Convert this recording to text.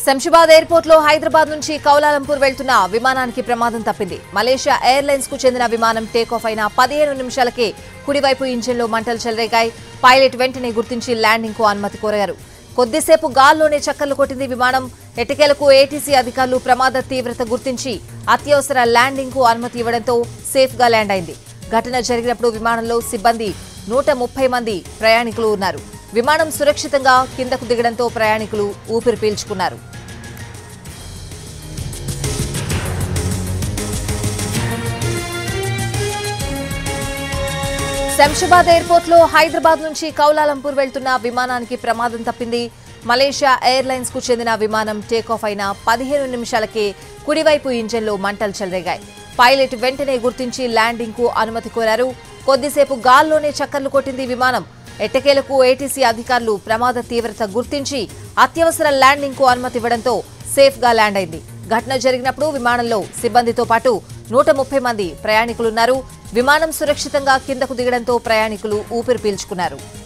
Shamshabad airport లో హైదరాబాద్ నుంచి Kuala Lumpur వెళ్తున్న విమానానికి ప్రమాదం తప్పింది మలేషియా ఎయిర్లైన్స్ కు చెందిన విమానం టేకాఫ్ అయిన పదిహేను నిమిషాలకే కుడివైపు ఇంజిన్లో మంటలు చెలరేగాయి పైలట్ వెంటనే గుర్తించి ల్యాండింగ్ కు అనుమతి కోరారు కొద్దిసేపు గాల్లోనే చక్కర్లు కొట్టింది విమానం ఎటకేలకు ఏటీసీ అధికారులు ప్రమాద తీవ్రత గుర్తించి అత్యవసర ల్యాండింగ్ కు అనుమతి ఇవ్వడంతో సేఫ్ గా ల్యాండ్ అయింది ఘటన జరిగినప్పుడు విమానంలో సిబ్బంది నూట ముప్పై మంది ప్రయాణికులు ఉన్నారు విమానం సురక్షితంగా కిందకు దిగడంతో ప్రయాణికులు ఊపిరి పీల్చుకున్నారు శంషాబాద్ ఎయిర్పోర్ట్ లో హైదరాబాద్ నుంచి కౌలాలంపూర్ వెళ్తున్న విమానానికి ప్రమాదం తప్పింది మలేషియా ఎయిర్లైన్స్ కు చెందిన విమానం టేకాఫ్ అయిన పదిహేను నిమిషాలకే కుడివైపు ఇంజన్లో మంటలు చెలరేగాయి పైలట్ వెంటనే గుర్తించి ల్యాండింగ్ కు అనుమతి కోరారు కొద్దిసేపు గాల్లోనే చక్కర్లు కొట్టింది విమానం ఎట్టకేలకు ఏటీసీ అధికారులు ప్రమాద తీవ్రత గుర్తించి అత్యవసర ల్యాండింగ్ కు అనుమతి ఇవ్వడంతో సేఫ్ గా ల్యాండ్ అయింది ఘటన జరిగినప్పుడు విమానంలో సిబ్బందితో పాటు నూట ముప్పై మంది ప్రయాణికులున్నారు విమానం సురక్షితంగా కిందకు దిగడంతో ప్రయాణికులు ఊపిరి పీల్చుకున్నారు